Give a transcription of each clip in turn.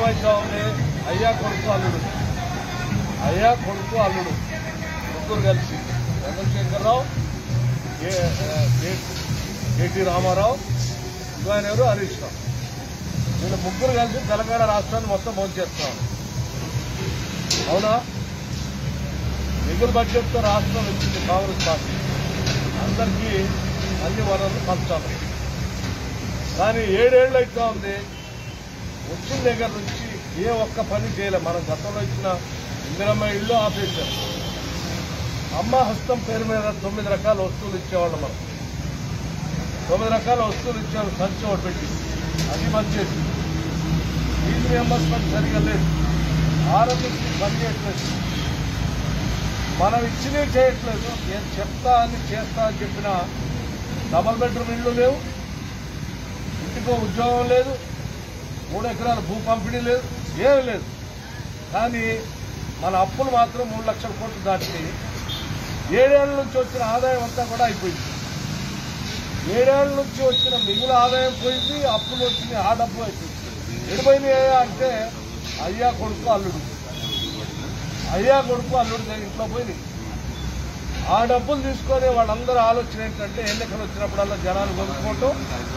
ఏమైతా ఉంది అయ్యా కొడుకు అల్లుడు అయ్యా కొడుకు అల్లుడు ముగ్గురు కలిసి చంద్రశేఖరరావు కే- ఆ, కే- కేటీ రామారావు ఆయన ఎవరు హరీష్ రావు వీళ్ళు ముగ్గురు కలిసి తెలంగాణ రాష్ట్రాన్ని మొత్తం భోంచేస్తాం అవునా మిగులు బడ్జెట్తో రాష్ట్రం ఇచ్చింది కాంగ్రెస్ పార్టీ అందరికీ అన్ని వనరులు పంచాలి కానీ ఏడేళ్ళు అవుతా ఉంది వచ్చిన దగ్గర నుంచి ఏ ఒక్క పని చేయలే మనం గతంలో ఇచ్చిన ఇందిరమ్మ ఇల్లు ఆపేశాం అమ్మ హస్తం పేరు మీద తొమ్మిది రకాల వస్తువులు ఇచ్చేవాళ్ళం మనం తొమ్మిది రకాల వస్తువులు ఇచ్చారు సంచి ఒకటి పెట్టి అది బంద్ చేసి ఫీజు రియంబర్స్మెంట్ సరిగా లేదు ఆరోగ్యశ్రీ పని చేయట్లేదు మనం ఇచ్చినవి చేయట్లేదు నేను చెప్తా అని చేస్తా అని చెప్పిన డబల్ బెడ్రూమ్ ఇళ్ళు లేవు ఇంటికో ఉద్యోగం లేదు మూడు ఎకరాల భూ పంపిణీ లేదు ఏమీ లేదు కానీ మన అప్పులు మాత్రం మూడు లక్షల కోట్లు దాటినాయి ఏడేళ్ల నుంచి వచ్చిన ఆదాయం అంతా కూడా అయిపోయింది ఏడేళ్ల నుంచి వచ్చిన మిగులు ఆదాయం పోయింది అప్పులు వచ్చినాయి ఆ డబ్బు అయిపోయింది ఎడిపోయినాయి అంటే అయ్యా కొడుకు అల్లుడు అయ్యా కొడుకు అల్లుడు దగ్గర ఇంట్లో పోయినాయి ఆ డబ్బులు తీసుకొని వాళ్ళందరూ ఆలోచన ఏంటంటే ఎన్నికలు వచ్చినప్పుడల్లా జనాలు కొనుక్కోవటం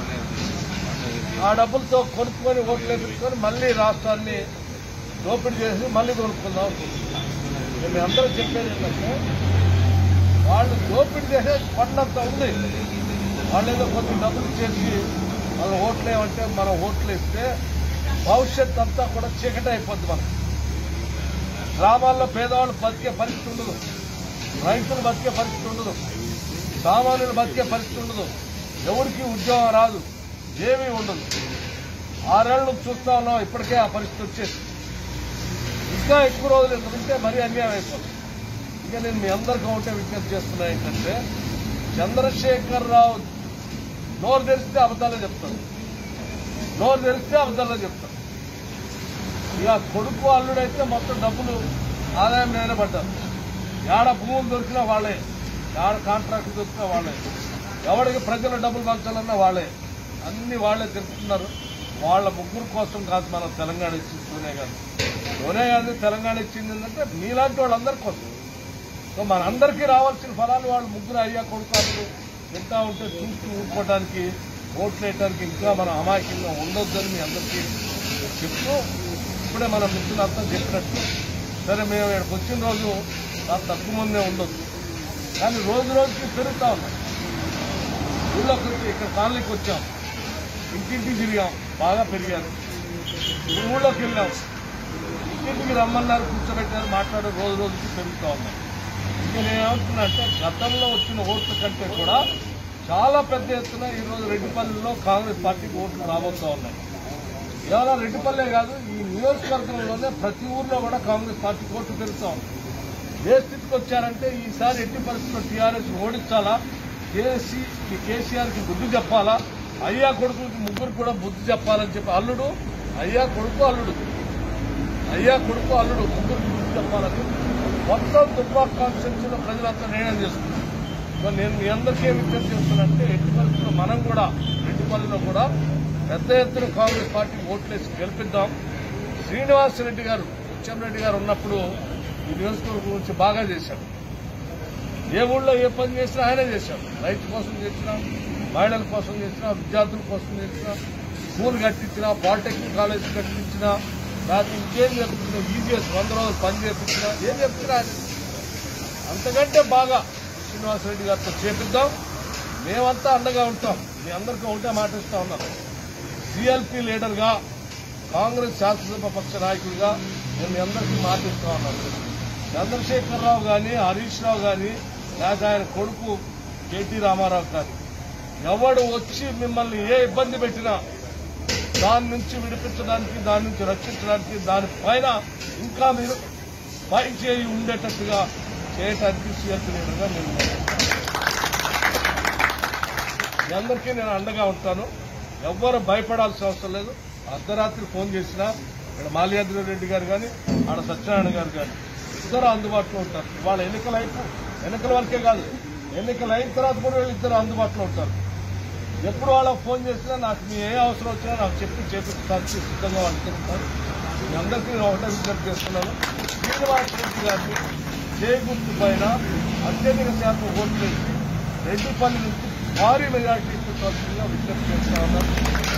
ఆ డబ్బులతో కొనుక్కొని ఓట్లు వేపించుకొని మళ్ళీ రాష్ట్రాన్ని దోపిడీ చేసి మళ్ళీ కొనుక్కుందాం నేను మీ అందరూ చెప్పేది ఏంటంటే వాళ్ళు దోపిడీ చేసే పడినంత ఉంది వాళ్ళు ఏదో కొద్ది డబ్బులు ఇచ్చేసి వాళ్ళు ఓట్లు ఏమంటే మనం ఓట్లు ఇస్తే భవిష్యత్ అంతా కూడా చీకటి అయిపోద్ది మనకి గ్రామాల్లో పేదవాళ్ళు బతికే పరిస్థితి ఉండదు రైతులు బతికే పరిస్థితి ఉండదు సామాన్యులు బతికే పరిస్థితి ఉండదు ఎవరికి ఉద్యోగం రాదు ఏమీ ఉండదు ఆరేళ్ల నుంచి చూస్తా ఉన్నాం ఇప్పటికే ఆ పరిస్థితి వచ్చేసి ఇంకా ఎక్కువ రోజులు ఇంత ఉంటే మరీ అన్యాయం అయిపోతుంది ఇక నేను మీ అందరికీ ఒకటే విజ్ఞప్తి చేస్తున్నా ఏంటంటే చంద్రశేఖరరావు నోరు తెరిస్తే అబద్ధాలే చెప్తాను నోరు తెరిస్తే అబద్ధాలే చెప్తాను ఇక కొడుకు అల్లుడైతే మొత్తం డబ్బులు ఆదాయం మీదనే పడ్డారు ఏడ భూములు దొరికినా వాళ్ళే ఏడ కాంట్రాక్ట్ దొరికినా వాళ్ళే ఎవరికి ప్రజల డబ్బులు పంచాలన్నా వాళ్ళే అన్ని వాళ్ళే తెలుస్తున్నారు వాళ్ళ ముగ్గురు కోసం కాదు మనం తెలంగాణ ఇచ్చింది సోనియా గాంధీ సోనియా గాంధీ తెలంగాణ ఇచ్చింది ఏంటంటే మీలాంటి వాళ్ళందరి కోసం సో మనందరికీ రావాల్సిన ఫలాలు వాళ్ళు ముగ్గురు అయ్యా కొడుకాలు తింటా ఉంటే చూస్తూ ఊరుకోవడానికి ఓట్లు వేయడానికి ఇంకా మనం అమాయకంగా ఉండొద్దని మీ అందరికీ చెప్తూ ఇప్పుడే మన మిత్రులంతా చెప్పినట్టు సరే మేము ఇక్కడికి వచ్చిన రోజు చాలా తక్కువ మందే ఉండొచ్చు కానీ రోజు రోజుకి పెరుగుతా ఉన్నాం ఊళ్ళోకి వచ్చి ఇక్కడ కాలనీకి వచ్చాం ఇంటింటికి తిరిగాం బాగా పెరిగారు ఇప్పుడు ఊళ్ళోకి వెళ్ళాం ఇంటింటికి రమ్మన్నారు కూర్చోబెట్టారు మాట్లాడారు రోజు రోజుకి పెరుగుతా ఉన్నాం ఇంకా నేను ఏమంటున్నా అంటే గతంలో వచ్చిన ఓట్ల కంటే కూడా చాలా పెద్ద ఎత్తున ఈరోజు రెడ్డిపల్లిలో కాంగ్రెస్ పార్టీకి ఓట్లు రాబోతా ఉన్నాయి కేవలం రెడ్డిపల్లె కాదు ఈ నియోజకవర్గంలోనే ప్రతి ఊర్లో కూడా కాంగ్రెస్ పార్టీ ఓట్లు పెరుగుతా ఉంది ఏ స్థితికి వచ్చారంటే ఈసారి ఎట్టి పరిస్థితుల్లో టీఆర్ఎస్ ఓడించాలా కేసీ ఈ కేసీఆర్కి బుద్ధి చెప్పాలా అయ్యా కొడుకులకి ముగ్గురు కూడా బుద్ధి చెప్పాలని చెప్పి అల్లుడు అయ్యా కొడుకు అల్లుడు అయ్యా కొడుకు అల్లుడు ముగ్గురికి బుద్ధి చెప్పాలని మొత్తం దుబ్బాక్ కాన్స్టిట్యూన్సీలో ప్రజలంతా నిర్ణయం చేసుకున్నారు సో నేను మీ అందరికీ ఏం విజ్ఞప్తి చేస్తున్నానంటే ఎట్టి పరిస్థితుల్లో మనం కూడా రెడ్డిపల్లిలో కూడా పెద్ద ఎత్తున కాంగ్రెస్ పార్టీ ఓట్లేసి గెలిపిద్దాం శ్రీనివాస్ రెడ్డి గారు రెడ్డి గారు ఉన్నప్పుడు ఈ నియోజకవర్గం గురించి బాగా చేశాడు ఏ ఊళ్ళో ఏ పని చేసినా ఆయనే చేశాడు రైతు కోసం చేసినా మహిళల కోసం చేసినా విద్యార్థుల కోసం చేసినా స్కూల్ కట్టించినా పాలిటెక్నిక్ కాలేజ్ కట్టించినా లేకపోతే ఇంకేం చెప్తున్నా ఈజీఎస్ వంద రోజులు పని చేపించినా ఏం చెప్తున్నా ఆయన అంతకంటే బాగా శ్రీనివాసరెడ్డి గారితో చేపిద్దాం మేమంతా అండగా ఉంటాం మీ అందరికీ ఒకటే మాట ఇస్తా ఉన్నాం సిఎల్పి లీడర్గా కాంగ్రెస్ శాసనసభ పక్ష నాయకుడిగా నేను మీ అందరికీ మాట ఇస్తా ఉన్నాను చంద్రశేఖరరావు కానీ హరీష్ రావు కానీ లేక ఆయన కొడుకు కేటీ రామారావు కానీ ఎవడు వచ్చి మిమ్మల్ని ఏ ఇబ్బంది పెట్టినా దాని నుంచి విడిపించడానికి దాని నుంచి రక్షించడానికి దానిపైన ఇంకా మీరు పై చేయి ఉండేటట్టుగా చేయటానికి సీఎల్పీ లీడర్గా నేను ఉన్నాను. మీ అందరికీ నేను అండగా ఉంటాను ఎవ్వరు భయపడాల్సిన అవసరం లేదు అర్ధరాత్రి ఫోన్ చేసినా ఇక్కడ మాల్యాద్రి రెడ్డి గారు కానీ ఆడ సత్యనారాయణ గారు కానీ ఇద్దరు అందుబాటులో ఉంటారు వాళ్ళ ఎన్నికల అయిపో ఎన్నికల వరకే కాదు ఎన్నికలు అయిన తర్వాత కూడా వీళ్ళు ఇద్దరు అందుబాటులో ఉంటారు ఎప్పుడు వాళ్ళకి ఫోన్ చేసినా నాకు మీ ఏ అవసరం వచ్చినా నాకు చెప్పి చేపిస్తానికి సిద్ధంగా వాళ్ళు చెప్తారు మీ అందరికీ నేను ఒకటే విజ్ఞప్తి చేస్తున్నాను శ్రీనివాస్ రెడ్డి గారిని జే గుర్తు పైన అత్యధిక శాతం ఓట్లు వేసి రెడ్డిపల్లి నుంచి భారీ మెజార్టీ ఇచ్చుకోవాల్సిందిగా విజ్ఞప్తి చేస్తా ఉన్నాను